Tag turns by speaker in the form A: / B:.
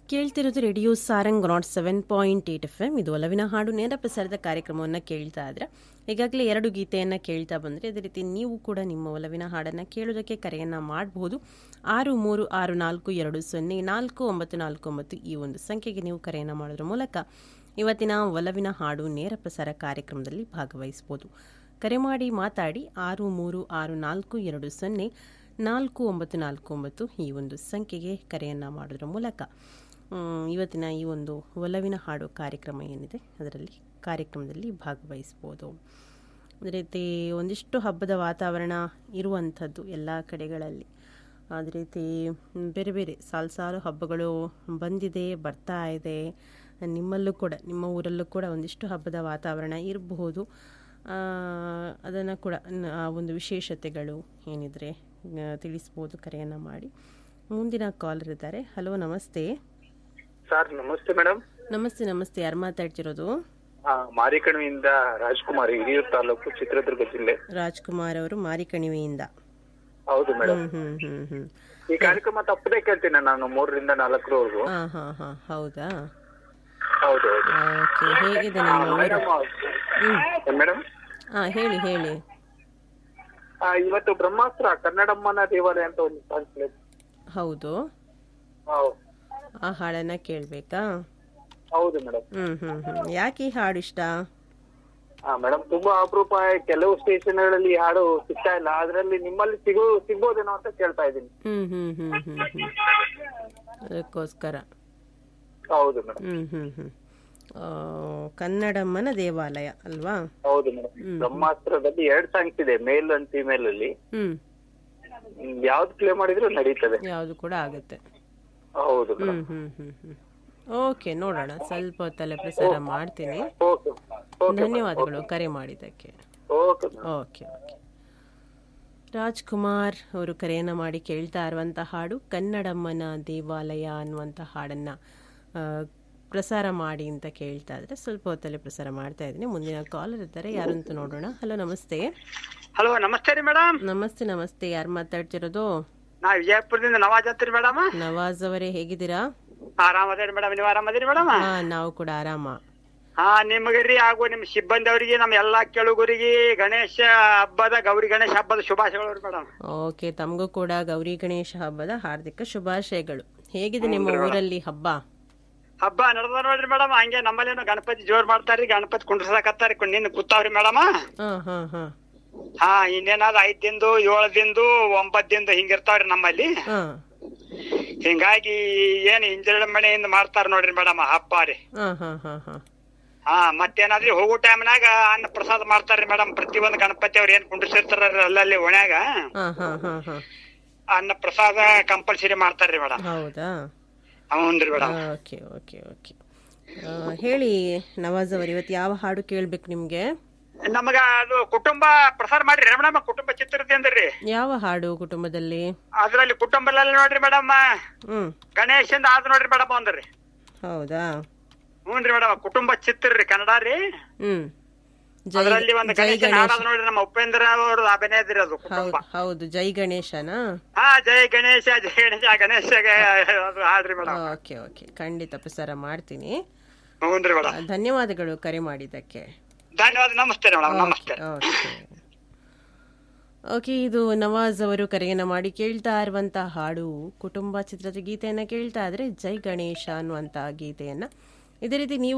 A: ಕೇಳ್ತಿರೋದು radio Sarang nought seven point eight F M ಇದು ಒಲವಿನ ಹಾಡು ನೇರ ಪ್ರಸಾರದ ಕಾರ್ಯಕ್ರಮವನ್ನು ಕೇಳ್ತಾ ಇದ್ರೆ ಈಗಾಗಲೇ ಎರಡು ಗೀತೆಯನ್ನು ಕೇಳ್ತಾ ಬಂದರೆ ಅದೇ ರೀತಿ ನೀವು ಕೂಡ ನಿಮ್ಮ ಒಲವಿನ ಹಾಡನ್ನು ಕೇಳೋದಕ್ಕೆ ಕರೆಯನ್ನು ಮಾಡಬಹುದು ಆರು ಮೂರು ಆರು ನಾಲ್ಕು ಎರಡು ಸೊನ್ನೆ ನಾಲ್ಕು ಒಂಬತ್ತು ನಾಲ್ಕು ಒಂಬತ್ತು ಈ ಒಂದು ಸಂಖ್ಯೆಗೆ ನೀವು ಕರೆಯನ್ನು ಮಾಡೋದ್ರ ಮೂಲಕ ಇವತ್ತಿನ ಒಲವಿನ ಹಾಡು ನೇರ ಪ್ರಸಾರ ಕಾರ್ಯಕ್ರಮದಲ್ಲಿ ಭಾಗವಹಿಸ್ಬೋದು ಕರೆ ಮಾಡಿ ಮಾತಾಡಿ ಆರು ಮೂರು ಆರು ನಾಲ್ಕು ಎರಡು ಸೊನ್ನೆ ನಾಲ್ಕು ಒಂಬತ್ತು ನಾಲ್ಕು ಒಂಬತ್ತು ಈ ಒಂದು ಸಂಖ್ಯೆಗೆ ಕರೆಯನ್ನು ಮಾಡೋದ್ರ ಮೂಲಕ ಮ್, ಇವತ್ತಿನ ಈ ಒಂದು ಒಲವಿನ ಹಾಡು ಕಾರ್ಯಕ್ರಮ ಏನಿದೆ ಅದರಲ್ಲಿ ಕಾರ್ಯಕ್ರಮದಲ್ಲಿ ಭಾಗವಹಿಸ್ಬೋದು ಅದೇ ರೀತಿ ಒಂದಿಷ್ಟು ಹಬ್ಬದ ವಾತಾವರಣ ಇರುವಂಥದ್ದು ಎಲ್ಲ ಕಡೆಗಳಲ್ಲಿ ಅದೇ ರೀತಿ ಮ್, ಬೇರೆ ಬೇರೆ ಸಾಲು ಸಾಲು ಹಬ್ಬಗಳು ಬಂದಿದೆ ಬರ್ತಾ ಇದೆ ನಿಮ್ಮಲ್ಲೂ ಕೂಡ ನಿಮ್ಮ ಊರಲ್ಲೂ ಕೂಡ ಒಂದಿಷ್ಟು ಹಬ್ಬದ ವಾತಾವರಣ ಇರಬಹುದು ಅದನ್ನು ಕೂಡ ನ- ಆ ಒಂದು ವಿಶೇಷತೆಗಳು ಏನಿದ್ರೆ ಆ, ತಿಳಿಸ್ಬೋದು ಕರೆಯನ್ನು ಮಾಡಿ ಮುಂದಿನ ಕಾಲರ್ ಇದ್ದಾರೆ ಹಲೋ ನಮಸ್ತೆ
B: ಸರ್ ನಮಸ್ತೆ ಮೇಡಮ್
A: ನಮಸ್ತೆ ನಮಸ್ತೆ ಯಾರು ಮಾತಾಡ್ತಿರೋದು
B: ಮಾರಿಕಣಿಯಿಂದ ರಾಜ್ಕುಮಾರ್ ಹಿರಿಯೂರು ತಾಲೂಕು ಚಿತ್ರದುರ್ಗ ಜಿಲ್ಲೆ
A: ರಾಜ್ಕುಮಾರ್ ಅವರು ಮಾರಿಕಣಿವೆಯಿಂದ
B: ಹೌದು ಮೇಡಮ್
A: ಹ್ಮ್ ಹ್ಮ್ ಹ್ಮ್ ಹ್ಮ್
B: ಈ ಕಾರ್ಯಕ್ರಮ ತಪ್ಪದೇ ಕೇಳ್ತೀನಿ ನಾನು ಮೂರರಿಂದ ನಾಲ್ಕರವರೆಗೂ
A: ಹಾ ಹಾ ಹಾ ಹೌದಾ
B: ಹೌದು ಹೌದು
A: ಓಕೆ ಹೇಗಿದೆ ನಿಮ್ಮ ಊರು
B: ಮೇಡಮ್ ಮೇಡಮ್
A: ಹಾ ಹೇಳಿ ಹೇಳಿ
B: ಇವತ್ತು ಬ್ರಹ್ಮಾಸ್ತ್ರ ಕನ್ನಡಮ್ಮನ ದೇವಾಲಯ ಅಂತ ಒಂದು ಸಾಂಗ್
A: ಹೌದು ಆ ಹಾಡನ್ನ ಕೇಳ್ಬೇಕಾ
B: ಹೌದು ಮೇಡಮ್
A: ಹ್ಮ್ ಹ್ಮ್ ಹ್ಮ್ ಯಾಕೆ ಈ ಹಾಡು ಇಷ್ಟ
B: ಹಾ ಮೇಡಮ್ ತುಂಬಾ ಅಪರೂಪ ಕೆಲವು ಸ್ಟೇಷನ್ಗಳಲ್ಲಿ ಈ ಹಾಡು ಸಿಗ್ತಾ ಇಲ್ಲ ಅದ್ರಲ್ಲಿ ನಿಮ್ಮಲ್ಲಿ ಸಿಗೋ ಸಿಗ್ಬೋದೇನೋ ಅಂತ ಕೇಳ್ತಾ ಇದ್ದೀನಿ
A: ಹ್ಮ್ ಹ್ಮ್ ಹ್ಮ್ ಹ್ಮ್ ಹ್ಮ್ ಅದಕ್ಕೋಸ್ಕರ
B: ಹೌದು ಮೇಡಮ್
A: ಹ್ಮ್ ಹ್ಮ್ ಹ್ಮ್ ಆ, ಕನ್ನಡಮ್ಮನ ದೇವಾಲಯ ಅಲ್ವಾ
B: ಹೌದು ಮೇಡಮ್ ಬ್ರಹ್ಮಾಸ್ತ್ರದಲ್ಲಿ ಎರಡ್ ಸಾಂಗ್ಸ್ ಇದೆ ಮೇಲ್ ಅಂಡ್ ಫಿಮೇಲ್ ಅಲ್ಲಿ
A: ಹ್ಮ್
B: ಹ್ಮ್, ಯಾವ್ದು ಪ್ಲೇ ಮಾಡಿದ್ರು ನಡೀತದೆ
A: ಯಾವುದು ಕೂಡ ಆಗುತ್ತೆ
B: ಹೌದು ಮೇಡಮ್
A: ಹ್ಮ್ ಹ್ಮ್ ಹ್ಮ್ ಹ್ಮ್ ಓಕೆ ನೋಡೋಣ ಸ್ವಲ್ಪ ಹೊತ್ತಲ್ಲೇ ಪ್ರಸಾರ ಮಾಡ್ತೀನಿ
B: ಓಕೆ ಓಕೆ
A: ಧನ್ಯವಾದಗಳು ಕರೆ ಮಾಡಿದ್ದಕ್ಕೆ
B: ಓಕೆ
A: ಓಕೆ ಓಕೆ ರಾಜ್ಕುಮಾರ್ ಅವರು ಕರೆಯನ್ನು ಮಾಡಿ ಕೇಳ್ತಾ ಇರುವಂಥ ಹಾಡು ಕನ್ನಡಮ್ಮನ ದೇವಾಲಯ ಅನ್ನುವಂಥ ಹಾಡನ್ನು ಆ, ಪ್ರಸಾರ ಮಾಡಿ ಅಂತ ಕೇಳ್ತಾ ಇದ್ರೆ ಸ್ವಲ್ಪ ಹೊತ್ತಲ್ಲಿ ಪ್ರಸಾರ ಮಾಡ್ತಾ ಇದ್ದೀನಿ ಮುಂದಿನ ಕಾಲರ್ ಇದ್ದಾರೆ ಯಾರು ಅಂತ ನೋಡೋಣ ಹಲೋ ನಮಸ್ತೆ
C: ಹಲೋ ನಮಸ್ತೆ ರೀ ಮೇಡಮ್
A: ನಮಸ್ತೆ ನಮಸ್ತೆ ಯಾರು ಮಾತಾಡ್ತಿರೋದು
C: ನಾ ವಿಜಯಪುರದಿಂದ ನವಾಜ್ ಅಂತೀರಿ ಮೇಡಮ್
A: ನವಾಜ್ ಅವರೇ ಹೇಗಿದ್ದೀರಾ
C: ಆರಾಮದೇರಿ ಮೇಡಮ್ ನೀವು ಆರಾಮದಿರಿ ಮೇಡಮ್
A: ಹಾ ನಾವು ಕೂಡ ಆರಾಮ
C: ಹಾ ನಿಮಗೆ ರೀ ಹಾಗೂ ನಿಮ್ ಸಿಬ್ಬಂದಿ ಅವರಿಗೆ ನಮ್ಮ ಎಲ್ಲಾ ಕೆಳುಗರಿಗೆ ಗಣೇಶ ಹಬ್ಬದ ಗೌರಿ ಗಣೇಶ ಹಬ್ಬದ ಶುಭಾಶಯಗಳು ಮೇಡಮ್
A: ಓಕೆ ತಮಗೂ ಕೂಡ ಗೌರಿ ಗಣೇಶ ಹಬ್ಬದ ಹಾರ್ದಿಕ ಶುಭಾಶಯಗಳು ಹೇಗಿದೆ ನಿಮ್ಮ ಊರಲ್ಲಿ ಹಬ್ಬ
C: ಹಬ್ಬ ನಡೆದ ನೋಡ್ರಿ ಮೇಡಮ್ ಹಂಗೆ ನಮ್ಮಲ್ಲೇನು ಗಣಪತಿ ಜೋರ್ ಮಾಡ್ತಾರ್ರಿ ಗಣಪತಿ ಕುಂಡ್ರಸಾಕತ್ತಾರಿ ನಿನ್ನ ಕೂತಾವ್ರಿ ಮೇಡಮ್
A: ಹಾ ಹಾ ಹಾ
C: ಹಾ ಇನ್ನೇನಾದ್ರು ಐದ್ ದಿಂದು ಏಳು ದಿಂದು ಒಂಬತ್ ದಿಂದು ಹಿಂಗಿರ್ತಾವ್ರಿ ನಮ್ಮಲ್ಲಿ
A: ಹಾ
C: ಹಿಂಗಾಗಿ ಏನ್ ಇಂಜಳಮಣೆಯಿಂದ ಮಾಡ್ತಾರ ನೋಡ್ರಿ ಮೇಡಮ್ ಹಬ್ಬ ರೀ
A: ಹಾ ಹಾ ಹಾ ಹಾ
C: ಹಾ ಮತ್ತೇನಾದ್ರಿ ಹೋಗೋ ಟೈಮ್ನಾಗ ಅನ್ನ ಪ್ರಸಾದ ಮಾಡ್ತಾರ್ರಿ ಮೇಡಮ್ ಪ್ರತಿಯೊಂದು ಗಣಪತಿ ಅವ್ರ ಏನ್ ಕುಂಡ್ರಿಸಿರ್ತಾರ ಅಲ್ಲಲ್ಲಿ ಒಣ್ಯಾಗ
A: ಹಾ ಹಾ ಹಾ ಹಾ
C: ಅನ್ನ ಪ್ರಸಾದ ಕಂಪಲ್ಸರಿ ಮಾಡ್ತಾರ್ರಿ ಮೇಡಮ್
A: ಹೌದಾ
C: ಹೌನ್ರಿ ಮೇಡಮ್
A: ಓಕೆ ಓಕೆ ಓಕೆ ಆ, ಹೇಳಿ ನವಾಜ್ ಅವರು ಇವತ್ತು ಯಾವ ಹಾಡು ಕೇಳ್ಬೇಕು ನಿಮ್ಗೆ
C: ನಮಗ ಅದು ಕುಟುಂಬ ಪ್ರಸಾರ ಮಾಡ್ರಿ ಮೇಡಮ್ ಕುಟುಂಬ ಚಿತ್ರದಿಂದ
A: ಯಾವ ಹಾಡು ಕುಟುಂಬದಲ್ಲಿ
C: ಅದ್ರಲ್ಲಿ ಕುಟುಂಬದಲ್ಲಿ ನೋಡ್ರಿ ಮೇಡಮ್
A: ಹ್ಮ್
C: ಗಣೇಶಂದ ಆದ್ ನೋಡ್ರಿ ಮೇಡಮ್ ಒಂದ್ರಿ
A: ಹೌದಾ
C: ಹ್ಞೂನ್ರಿ ಮೇಡಮ್ ಕುಟುಂಬ ಚಿತ್ರ ರೀ ಕನ್ನಡ ರೀ
A: ಹ್ಮ್ ಜೈ
C: ಅದ್ರಲ್ಲಿ ಒಂದು
A: ಜೈ
C: ಗಣೇಶ
A: ಗಣೇಶ
C: ಹಾಡೋದ್ ನೋಡ್ರಿ ನಮ್ಮ ಉಪೇಂದ್ರ ಅವ್ರ ಅಭಿನಯದ್ರಿ ಅದು ಕುಟುಂಬ
A: ಹೌದು ಹೌದು ಜೈ ಗಣೇಶನಾ
C: ಹಾ ಜೈ ಗಣೇಶ ಜೈ ಗಣೇಶ ಗಣೇಶಗೆ ಅದು ಹಾಡ್ರಿ ಮೇಡಮ್
A: ಓಕೆ ಓಕೆ ಖಂಡಿತ ಪ್ರಸಾರ ಮಾಡ್ತೀನಿ
C: ಹ್ಞೂನ್ರಿ ಮೇಡಮ್
A: ಆ, ಧನ್ಯವಾದಗಳು ಕರೆ ಮಾಡಿದ್ದಕ್ಕೆ
C: ಧನ್ಯವಾದ ನಮಸ್ತೆ ಮೇಡಮ್ ನಮಸ್ತೆ
A: ಓಕೆ ಓಕೆ ಇದು ನವಾಜ್ ಅವರು ಕರೆಯನ್ನು ಮಾಡಿ ಕೇಳ್ತಾ ಇರುವಂಥ ಹಾಡು ಕುಟುಂಬ ಚಿತ್ರದ ಗೀತೆಯನ್ನು ಕೇಳ್ತಾ ಇದ್ರೆ ಜೈ ಗಣೇಶ ಅನ್ನುವಂಥ ಗೀತೆಯನ್ನು ಇದೇ ರೀತಿ ನೀವು